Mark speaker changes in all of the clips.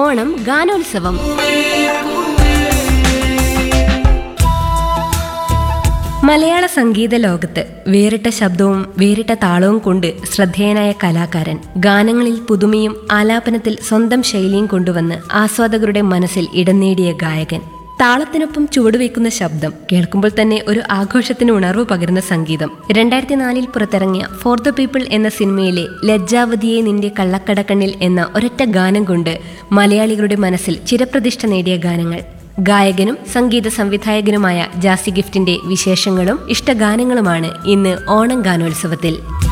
Speaker 1: ഓണം ഗാനോത്സവം മലയാള സംഗീത ലോകത്ത് വേറിട്ട ശബ്ദവും വേറിട്ട താളവും കൊണ്ട് ശ്രദ്ധേയനായ കലാകാരൻ ഗാനങ്ങളിൽ പുതുമയും ആലാപനത്തിൽ സ്വന്തം ശൈലിയും കൊണ്ടുവന്ന് ആസ്വാദകരുടെ മനസ്സിൽ ഇടം നേടിയ ഗായകൻ താളത്തിനൊപ്പം ചുവടുവെക്കുന്ന ശബ്ദം കേൾക്കുമ്പോൾ തന്നെ ഒരു ആഘോഷത്തിന് ഉണർവ് പകരുന്ന സംഗീതം രണ്ടായിരത്തി നാലിൽ പുറത്തിറങ്ങിയ ഫോർ ദ പീപ്പിൾ എന്ന സിനിമയിലെ ലജ്ജാവതിയെ നിന്റെ കള്ളക്കടക്കണ്ണിൽ എന്ന ഒരൊറ്റ ഗാനം കൊണ്ട് മലയാളികളുടെ മനസ്സിൽ ചിരപ്രതിഷ്ഠ നേടിയ ഗാനങ്ങൾ ഗായകനും സംഗീത സംവിധായകനുമായ ജാസി ഗിഫ്റ്റിന്റെ വിശേഷങ്ങളും ഇഷ്ടഗാനങ്ങളുമാണ് ഇന്ന് ഓണം ഗാനോത്സവത്തിൽ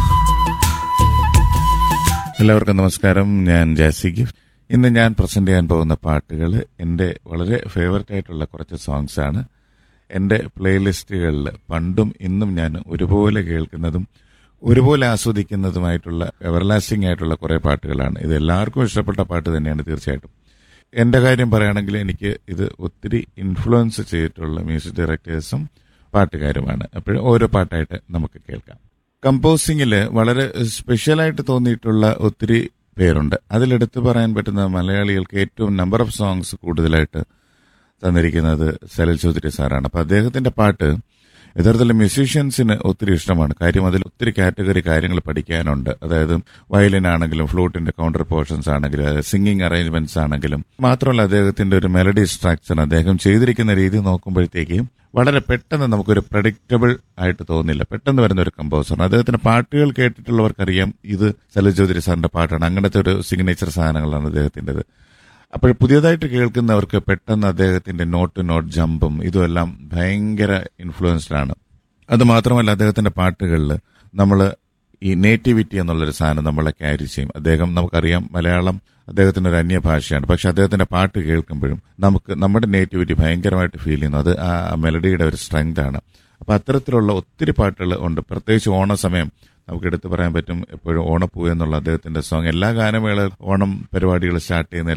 Speaker 2: എല്ലാവർക്കും നമസ്കാരം ഞാൻ ജാസി ഗിഫ്റ്റ് ഇന്ന് ഞാൻ പ്രസന്റ് ചെയ്യാൻ പോകുന്ന പാട്ടുകൾ എൻ്റെ വളരെ ഫേവററ്റ് ആയിട്ടുള്ള കുറച്ച് സോങ്സ് ആണ് എൻ്റെ പ്ലേലിസ്റ്റുകളിൽ പണ്ടും ഇന്നും ഞാൻ ഒരുപോലെ കേൾക്കുന്നതും ഒരുപോലെ ആസ്വദിക്കുന്നതുമായിട്ടുള്ള എവർലാസ്റ്റിംഗ് ആയിട്ടുള്ള കുറേ പാട്ടുകളാണ് ഇത് എല്ലാവർക്കും ഇഷ്ടപ്പെട്ട പാട്ട് തന്നെയാണ് തീർച്ചയായിട്ടും എൻ്റെ കാര്യം പറയുകയാണെങ്കിൽ എനിക്ക് ഇത് ഒത്തിരി ഇൻഫ്ലുവൻസ് ചെയ്തിട്ടുള്ള മ്യൂസിക് ഡയറക്ടേഴ്സും പാട്ടുകാരുമാണ് അപ്പോൾ ഓരോ പാട്ടായിട്ട് നമുക്ക് കേൾക്കാം കമ്പോസിങ്ങിൽ വളരെ സ്പെഷ്യലായിട്ട് തോന്നിയിട്ടുള്ള ഒത്തിരി പേരുണ്ട് അതിലെടുത്ത് പറയാൻ പറ്റുന്ന മലയാളികൾക്ക് ഏറ്റവും നമ്പർ ഓഫ് സോങ്സ് കൂടുതലായിട്ട് തന്നിരിക്കുന്നത് സലിൽ ചൗധരി സാറാണ് അപ്പൊ അദ്ദേഹത്തിന്റെ പാട്ട് യഥാർത്ഥത്തിൽ മ്യൂസീഷ്യൻസിന് ഒത്തിരി ഇഷ്ടമാണ് കാര്യം അതിൽ ഒത്തിരി കാറ്റഗറി കാര്യങ്ങൾ പഠിക്കാനുണ്ട് അതായത് വയലിൻ ആണെങ്കിലും ഫ്ലൂട്ടിന്റെ കൗണ്ടർ പോർഷൻസ് ആണെങ്കിലും അതായത് സിംഗിങ് അറേഞ്ച്മെന്റ്സ് ആണെങ്കിലും മാത്രമല്ല അദ്ദേഹത്തിന്റെ ഒരു മെലഡി സ്ട്രക്ചർ അദ്ദേഹം ചെയ്തിരിക്കുന്ന രീതി നോക്കുമ്പോഴത്തേക്കും വളരെ പെട്ടെന്ന് നമുക്കൊരു പ്രഡിക്റ്റബിൾ ആയിട്ട് തോന്നില്ല പെട്ടെന്ന് വരുന്ന ഒരു കമ്പോസർ അദ്ദേഹത്തിന്റെ പാട്ടുകൾ കേട്ടിട്ടുള്ളവർക്കറിയാം ഇത് സലിൽ ചൗധരി സാറിന്റെ പാട്ടാണ് അങ്ങനത്തെ ഒരു സിഗ്നേച്ചർ സാധനങ്ങളാണ് അദ്ദേഹത്തിൻ്റെത് അപ്പോൾ പുതിയതായിട്ട് കേൾക്കുന്നവർക്ക് പെട്ടെന്ന് അദ്ദേഹത്തിന്റെ നോട്ട് നോട്ട് ജമ്പും ഇതുമെല്ലാം ഭയങ്കര ഇൻഫ്ലുവൻസ്ഡ് ആണ് അത് മാത്രമല്ല അദ്ദേഹത്തിന്റെ പാട്ടുകളിൽ നമ്മൾ ഈ നേറ്റിവിറ്റി എന്നുള്ളൊരു സാധനം നമ്മളെ ക്യാരി ചെയ്യും അദ്ദേഹം നമുക്കറിയാം മലയാളം അദ്ദേഹത്തിന്റെ ഒരു അന്യഭാഷയാണ് പക്ഷെ അദ്ദേഹത്തിന്റെ പാട്ട് കേൾക്കുമ്പോഴും നമുക്ക് നമ്മുടെ നേറ്റിവിറ്റി ഭയങ്കരമായിട്ട് ഫീൽ ചെയ്യുന്നു അത് ആ മെലഡിയുടെ ഒരു സ്ട്രെങ്ത് ആണ് അപ്പൊ അത്തരത്തിലുള്ള ഒത്തിരി പാട്ടുകൾ ഉണ്ട് പ്രത്യേകിച്ച് ഓണസമയം നമുക്ക് എടുത്തു പറയാൻ പറ്റും എപ്പോഴും ഓണപ്പൂ എന്നുള്ള അദ്ദേഹത്തിന്റെ സോങ് എല്ലാ ഗാനമേള ഓണം പരിപാടികൾ സ്റ്റാർട്ട് ചെയ്യുന്ന